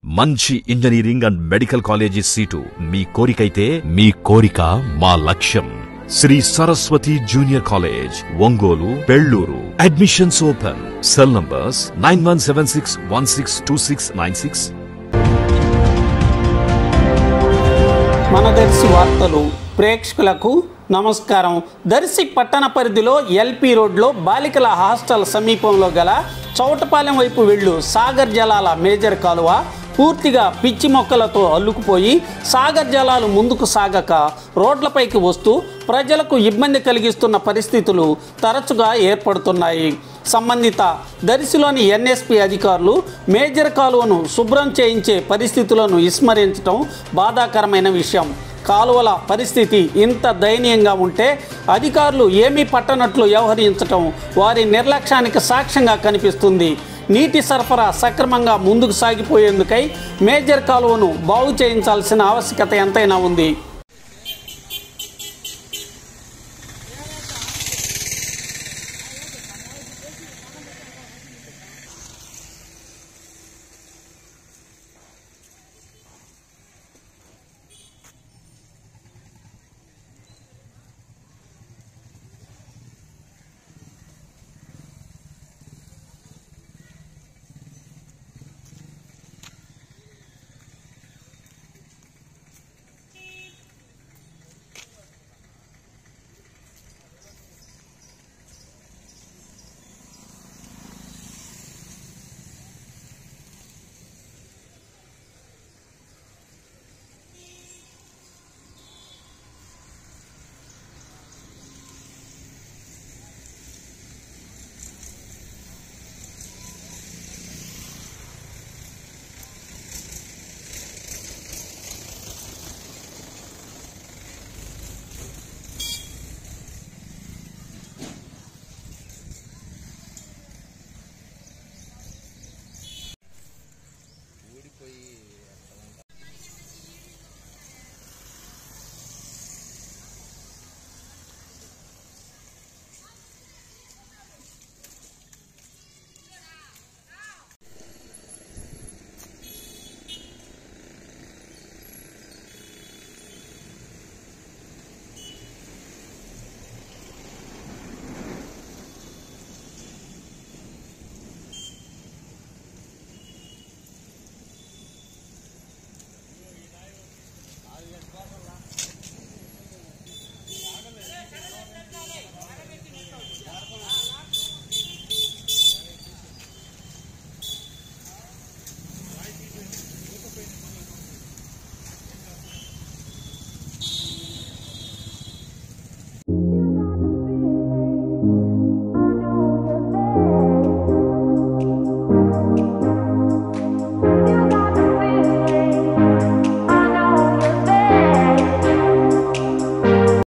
మంచి engineering and medical college seat మీ కోరికైతే మీ కోరిక మా లక్ష్యం Shri Saraswati junior college Ongole Pelluru admissions open cell numbers nine one seven six one six two six nine six మన దర్శి వార్తలు ప్రేక్షకులకు నమస్కారం దర్శి పట్టణ పరిధిలో ఎల్పి రోడ్లో బాలికల హాస్టల్ సమీపంలో గల చౌటపాలెం వైపు వెళ్ళు సాగర్ జలాల మేజర్ కాలువ పూర్తిగా పిచ్చి మొక్కలతో అల్లుకుపోయి సాగర్ జలాలు ముందుకు సాగక రోడ్లపైకి వస్తూ ప్రజలకు ఇబ్బంది కలిగిస్తున్న పరిస్థితులు తరచుగా ఏర్పడుతున్నాయి సంబంధిత దర్శిలోని ఎన్ఎస్పి అధికారులు మేజర్ కాలువను శుభ్రం చేయించే పరిస్థితులను విస్మరించడం బాధాకరమైన విషయం కాలువల పరిస్థితి ఇంత దయనీయంగా ఉంటే అధికారులు ఏమీ పట్టనట్లు వ్యవహరించటం వారి నిర్లక్ష్యానికి సాక్ష్యంగా కనిపిస్తుంది నీటి సరఫరా సక్రమంగా ముందుకు సాగిపోయేందుకై మేజర్ కాలువను బాగు చేయించాల్సిన ఆవశ్యకత ఎంతైనా ఉంది